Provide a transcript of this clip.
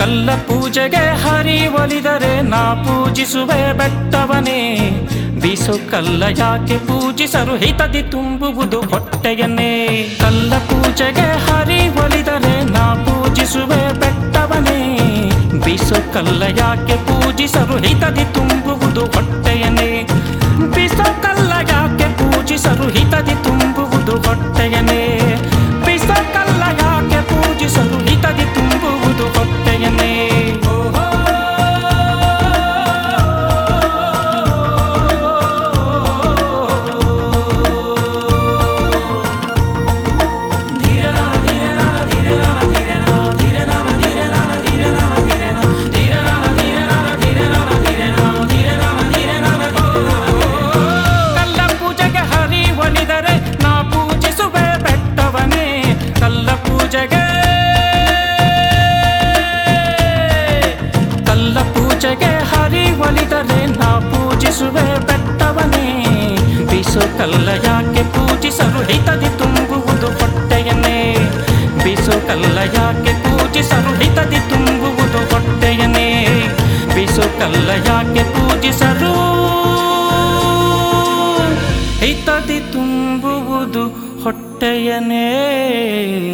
ಕಲ್ಲ ಪೂಜೆಗೆ ಹರಿ ಒಲಿದರೆ ನಾ ಪೂಜಿಸುವೆ ಬೆಟ್ಟವನೇ ಬೀಸು ಕಲ್ಲ ಯಾಕೆ ಪೂಜಿಸರು ಹಿತದಿ ತುಂಬುವುದು ಹೊಟ್ಟೆಯನ್ನೇ ಕಲ್ಲ ಪೂಜೆಗೆ ಹರಿ ಒಲಿದರೆ ನಾ ಪೂಜಿಸುವೆ ಬೆಟ್ಟವನೇ ಬೀಸು ಕಲ್ಲ ಯಾಕೆ ಪೂಜಿಸರು ಹಿತದಿ ತುಂಬುವುದು ಹೊಟ್ಟೆಯನ್ನೇ ಬೀಸೋ ಕಲ್ಲ ಯಾಕೆ ಪೂಜಿಸರು ಹಿತದಿ ತುಂಬುವುದು ಹೊಟ್ಟೆಯನ್ನೇ ಬೀಸೋ ಕಲ್ಲ ಯಾಕೆ ಪೂಜಿಸರು ಹಿತದಿ ತುಂಬುವುದು ಹೊಟ್ಟೆಯನ್ನೇ ಕಲ್ಲ ಪೂಜೆಗೆ ಹರಿ ಒಲಿದರೆ ನಾ ಪೂಜಿಸುವೆ ಬೆಟ್ಟವನೇ ಕಲ್ಲ ಪೂಜೆಗೆ ಕಲ್ಲ ಪೂಜೆಗೆ ಹರಿ ಒಲಿದರೆ ನಾ ಪೂಜಿಸುವೆ ಬೆಟ್ಟವನೇ ಬೀಸು ಕಲ್ಲ ಯಾಕೆ ಪೂಜಿಸಲು ಹಿತದಿ ತುಂಬುವುದು ಹೊಟ್ಟೆಯನ್ನೇ ಬೀಸು ಕಲ್ಲ ಯಾಕೆ ಪೂಜಿಸಲು ಹಿತದಿ ತುಂಬುವುದು ಹೊಟ್ಟೆಯನ್ನೇ ಬೀಸು ಕಲ್ಲ ಯಾಕೆ ಪೂಜಿಸಲು ಹಿತದಿ ತುಂಬುವುದು ಹೊಟ್ಟೆಯನೇ